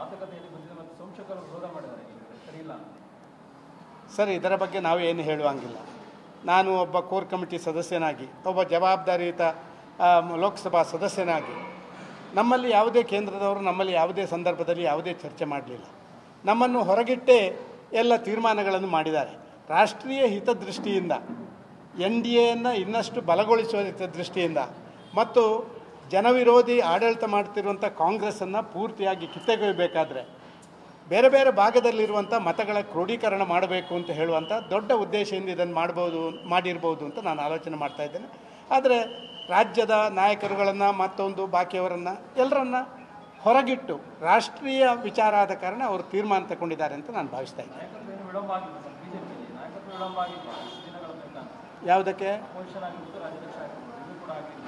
ಮಾತುಕತೆಯಲ್ಲಿ ಬಂದಿದೆ ಮತ್ತು ಸಂಶಕರು ವಿರೋಧ ಮಾಡಿದ್ದಾರೆ ಇದು ಸರಿ ಇಲ್ಲ ಸರ್ ಇದರ ಬಗ್ಗೆ ನಾವು ಏನು ಹೇಳುವಂಗಿಲ್ಲ ನಾನು ಒಬ್ಬ ಕೋರ್ ಕಮಿಟಿ ಸದಸ್ಯನಾಗಿ ಒಬ್ಬ ಜವಾಬ್ದಾರಿಯುತ ಆ, ಲೋಕಸಭಾ ಸದಸ್ಯನಾಗಿ ನಮ್ಮಲ್ಲಿ ಯಾವುದೇ ಕೇಂದ್ರದವರು ನಮ್ಮಲ್ಲಿ ಯಾವುದೇ ಸಂದರ್ಭದಲ್ಲಿ ಯಾವುದೇ ಚರ್ಚೆ ಮಾಡಲಿಲ್ಲ ನಮ್ಮನ್ನು ಹೊರಗಿಟ್ಟೇ ಎಲ್ಲ ತೀರ್ಮಾನಗಳನ್ನು ಮಾಡಿದ್ದಾರೆ ರಾಷ್ಟ್ರೀಯ ಹಿತದೃಷ್ಟಿಯಿಂದ ಎನ್ ಡಿ ಎಯನ್ನು ಇನ್ನಷ್ಟು ಬಲಗೊಳಿಸುವ ಹಿತದೃಷ್ಟಿಯಿಂದ ಮತ್ತು ಜನವಿರೋಧಿ ಆಡಳಿತ ಮಾಡ್ತಿರುವಂಥ ಕಾಂಗ್ರೆಸ್ಸನ್ನು ಪೂರ್ತಿಯಾಗಿ ಕಿತ್ತೆಗೊಯ್ಯಬೇಕಾದ್ರೆ ಬೇರೆ ಬೇರೆ ಭಾಗದಲ್ಲಿರುವಂಥ ಮತಗಳ ಕ್ರೋಢೀಕರಣ ಮಾಡಬೇಕು ಅಂತ ಹೇಳುವಂಥ ದೊಡ್ಡ ಉದ್ದೇಶದಿಂದ ಇದನ್ನು ಮಾಡ್ಬೋದು ಮಾಡಿರ್ಬೋದು ಅಂತ ನಾನು ಆಲೋಚನೆ ಮಾಡ್ತಾ ಇದ್ದೇನೆ ಆದರೆ ರಾಜ್ಯದ ನಾಯಕರುಗಳನ್ನು ಮತ್ತೊಂದು ಬಾಕಿಯವರನ್ನು ಎಲ್ಲರನ್ನ ಹೊರಗಿಟ್ಟು ರಾಷ್ಟ್ರೀಯ ವಿಚಾರ ಆದ ಕಾರಣ ಅವರು ತೀರ್ಮಾನ ತಗೊಂಡಿದ್ದಾರೆ ಅಂತ ನಾನು ಭಾವಿಸ್ತಾ ಇದ್ದೇನೆ ನಾಯಕತ್ವ ಏನು ವಿಳಂಬ ಆಗಿಲ್ಲ ಸರ್ ಬಿಜೆಪಿಯಲ್ಲಿ ನಾಯಕತ್ವ ವಿಳಂಬ ಆಗಿಲ್ಲ ಇಷ್ಟು ದಿನಗಳ ತನಕ ಯಾವುದಕ್ಕೆ ಅಪೋಸಿಷನ್ ಆಗಿರ್ಬೋದು ರಾಜ್ಯಾಧ್ಯಕ್ಷ ಆಗಿರ್ಬೋದು ಇದು ಕೂಡ ಆಗಿಲ್ಲ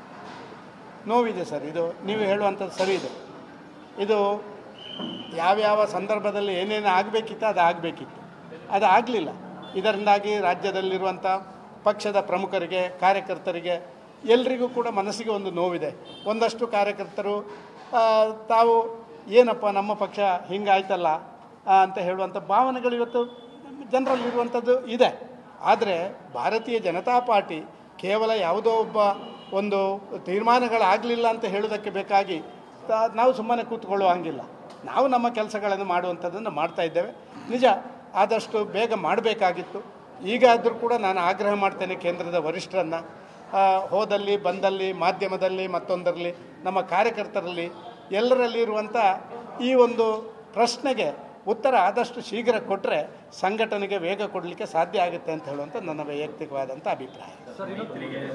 ನೋವಿದೆ ಸರ್ ಇದು ನೀವು ಹೇಳುವಂಥದ್ದು ಸರಿ ಇದೆ ಇದು ಯಾವ್ಯಾವ ಸಂದರ್ಭದಲ್ಲಿ ಏನೇನು ಆಗಬೇಕಿತ್ತು ಅದು ಆಗಬೇಕಿತ್ತು ಅದು ಆಗಲಿಲ್ಲ ಇದರಿಂದಾಗಿ ರಾಜ್ಯದಲ್ಲಿರುವಂಥ ಪಕ್ಷದ ಪ್ರಮುಖರಿಗೆ ಕಾರ್ಯಕರ್ತರಿಗೆ ಎಲ್ರಿಗೂ ಕೂಡ ಮನಸ್ಸಿಗೆ ಒಂದು ನೋವಿದೆ ಒಂದಷ್ಟು ಕಾರ್ಯಕರ್ತರು ಆ, ತಾವು ಏನಪ್ಪ ನಮ್ಮ ಪಕ್ಷ ಹಿಂಗಾಯ್ತಲ್ಲ ಆ, ಅಂತ ಹೇಳುವಂಥ ಭಾವನೆಗಳು ಇವತ್ತು ಜನರಲ್ಲಿರುವಂಥದ್ದು ಇದೆ ಆದರೆ ಭಾರತೀಯ ಜನತಾ ಪಾರ್ಟಿ ಕೇವಲ ಯಾವುದೋ ಒಬ್ಬ ಒಂದು ತೀರ್ಮಾನಗಳಾಗಲಿಲ್ಲ ಅಂತ ಹೇಳೋದಕ್ಕೆ ಬೇಕಾಗಿ ತ- ನಾವು ಸುಮ್ಮನೆ ಕೂತ್ಕೊಳ್ಳೋ ಹಂಗಿಲ್ಲ ನಾವು ನಮ್ಮ ಕೆಲಸಗಳನ್ನು ಮಾಡುವಂಥದ್ದನ್ನು ಮಾಡ್ತಾ ಇದ್ದೇವೆ ನಿಜ ಆದಷ್ಟು ಬೇಗ ಮಾಡಬೇಕಾಗಿತ್ತು ಈಗಾದರೂ ಕೂಡ ನಾನು ಆಗ್ರಹ ಮಾಡ್ತೇನೆ ಕೇಂದ್ರದ ವರಿಷ್ಠರನ್ನು ಆ, ಹೋದಲ್ಲಿ ಬಂದಲ್ಲಿ ಮಾಧ್ಯಮದಲ್ಲಿ ಮತ್ತೊಂದರಲ್ಲಿ ನಮ್ಮ ಕಾರ್ಯಕರ್ತರಲ್ಲಿ ಎಲ್ಲರಲ್ಲಿ ಇರುವಂಥ ಈ ಒಂದು ಪ್ರಶ್ನೆಗೆ ಉತ್ತರ ಆದಷ್ಟು ಶೀಘ್ರ ಕೊಟ್ಟರೆ ಸಂಘಟನೆಗೆ ವೇಗ ಕೊಡಲಿಕ್ಕೆ ಸಾಧ್ಯ ಆಗುತ್ತೆ ಅಂತ ಹೇಳುವಂಥ ನನ್ನ ವೈಯಕ್ತಿಕವಾದಂಥ ಅಭಿಪ್ರಾಯ ಸರ್ ಇನ್ನೊಂದು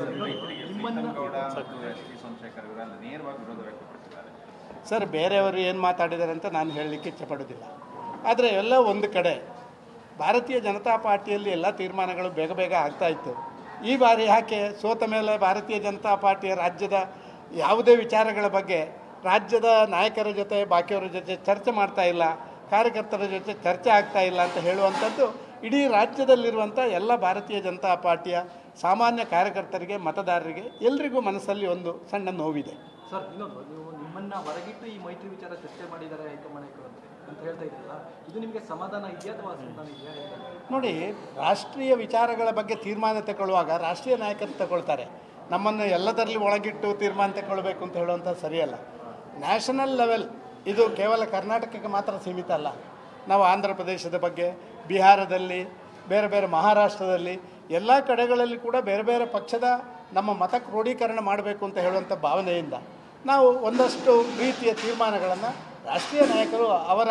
ಗೌಡ ಮತ್ತು ಎಸ್ ಟಿ ಸೋಮಶೇಖರ್ ಇವರೆಲ್ಲ ನೇರವಾಗಿ ವಿರೋಧ ವ್ಯಕ್ತಪಡಿಸಿದ್ದಾರೆ ಸರ್ ಬೇರೆಯವರು ಏನು ಮಾತಾಡಿದ್ದಾರೆ ಅಂತ ನಾನು ಹೇಳಲಿಕ್ಕೆ ಇಚ್ಛಪಡೋದಿಲ್ಲ ಆದರೆ ಎಲ್ಲ ಒಂದು ಕಡೆ ಭಾರತೀಯ ಜನತಾ ಪಾರ್ಟಿಯಲ್ಲಿ ಎಲ್ಲ ತೀರ್ಮಾನಗಳು ಬೇಗ ಬೇಗ ಆಗ್ತಾ ಇತ್ತು ಈ ಬಾರಿ ಯಾಕೆ ಸೋತ ಮೇಲೆ ಭಾರತೀಯ ಜನತಾ ಪಾರ್ಟಿಯ ರಾಜ್ಯದ ಯಾವುದೇ ವಿಚಾರಗಳ ಬಗ್ಗೆ ರಾಜ್ಯದ ನಾಯಕರ ಜೊತೆ ಬಾಕಿಯವರ ಜೊತೆ ಚರ್ಚೆ ಮಾಡ್ತಾ ಇಲ್ಲ ಕಾರ್ಯಕರ್ತರ ಜೊತೆ ಚರ್ಚೆ ಆಗ್ತಾ ಇಲ್ಲ ಅಂತ ಹೇಳುವಂಥದ್ದು ಇಡೀ ರಾಜ್ಯದಲ್ಲಿರುವಂಥ ಎಲ್ಲ ಭಾರತೀಯ ಜನತಾ ಪಾರ್ಟಿಯ ಸಾಮಾನ್ಯ ಕಾರ್ಯಕರ್ತರಿಗೆ ಮತದಾರರಿಗೆ ಎಲ್ರಿಗೂ ಮನಸ್ಸಲ್ಲಿ ಒಂದು ಸಣ್ಣ ನೋವಿದೆ ಸರ್ ಇನ್ನೊಂದು ನೀವು ನಿಮ್ಮನ್ನ ಹೊರಗಿಟ್ಟು ಈ ಮೈತ್ರಿ ವಿಚಾರ ಚರ್ಚೆ ಮಾಡಿದ್ದಾರೆ ಹೈಕಮಾಂಡ್ ನಾಯಕರು ಅಂತ ಅಂತ ಹೇಳ್ತಾ ಇದ್ದೀರಲ್ಲ ಇದು ನಿಮಗೆ ಸಮಾಧಾನ ಇದೆಯಾ ಅಥವಾ ಅಸಮಾಧಾನ ಇದೆಯಾ ಹೇಗೆ? ನೋಡಿ ರಾಷ್ಟ್ರೀಯ ವಿಚಾರಗಳ ಬಗ್ಗೆ ತೀರ್ಮಾನ ತಗೊಳ್ಳುವಾಗ ರಾಷ್ಟ್ರೀಯ ನಾಯಕರು ತಗೊಳ್ತಾರೆ ನಮ್ಮನ್ನು ಎಲ್ಲದರಲ್ಲಿ ಒಳಗಿಟ್ಟು ತೀರ್ಮಾನ ತಗೊಳ್ಬೇಕು ಅಂತ ಹೇಳುವಂಥದ್ದು ಸರಿಯಲ್ಲ ನ್ಯಾಷನಲ್ ಲೆವೆಲ್ ಇದು ಕೇವಲ ಕರ್ನಾಟಕಕ್ಕೆ ಮಾತ್ರ ಸೀಮಿತ ಅಲ್ಲ ನಾವು ಆಂಧ್ರ ಪ್ರದೇಶದ ಬಗ್ಗೆ ಬಿಹಾರದಲ್ಲಿ ಬೇರೆ ಬೇರೆ ಮಹಾರಾಷ್ಟ್ರದಲ್ಲಿ ಎಲ್ಲ ಕಡೆಗಳಲ್ಲಿ ಕೂಡ ಬೇರೆ ಬೇರೆ ಪಕ್ಷದ ನಮ್ಮ ಮತ ಕ್ರೋಢೀಕರಣ ಮಾಡಬೇಕು ಅಂತ ಹೇಳುವಂಥ ಭಾವನೆಯಿಂದ ನಾವು ಒಂದಷ್ಟು ರೀತಿಯ ತೀರ್ಮಾನಗಳನ್ನು ರಾಷ್ಟ್ರೀಯ ನಾಯಕರು ಅವರ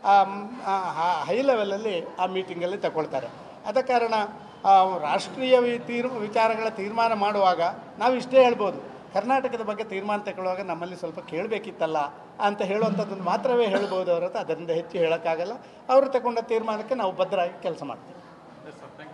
ಹೈ ಲೆವೆಲಲ್ಲಿ ಆ ಮೀಟಿಂಗಲ್ಲಿ ತಗೊಳ್ತಾರೆ ಆದ ಕಾರಣ ಆ, ರಾಷ್ಟ್ರೀಯ ವಿ- ತೀರ್ ವಿಚಾರಗಳ ತೀರ್ಮಾನ ಮಾಡುವಾಗ ನಾವು ಇಷ್ಟೇ ಹೇಳ್ಬೋದು ಕರ್ನಾಟಕದ ಬಗ್ಗೆ ತೀರ್ಮಾನ ತಗೊಳ್ಳುವಾಗ ನಮ್ಮಲ್ಲಿ ಸ್ವಲ್ಪ ಕೇಳಬೇಕಿತ್ತಲ್ಲ ಅಂತ ಹೇಳುವಂಥದ್ದನ್ನು ಮಾತ್ರವೇ ಹೇಳ್ಬೋದು ಹೊರತು ಅದರಿಂದ ಹೆಚ್ಚು ಹೇಳೋಕ್ಕಾಗಲ್ಲ ಅವರು ತಗೊಂಡ ತೀರ್ಮಾನಕ್ಕೆ ನಾವು ಭದ್ರಾಗಿ ಕೆಲಸ ಮಾಡ್ತೀವಿ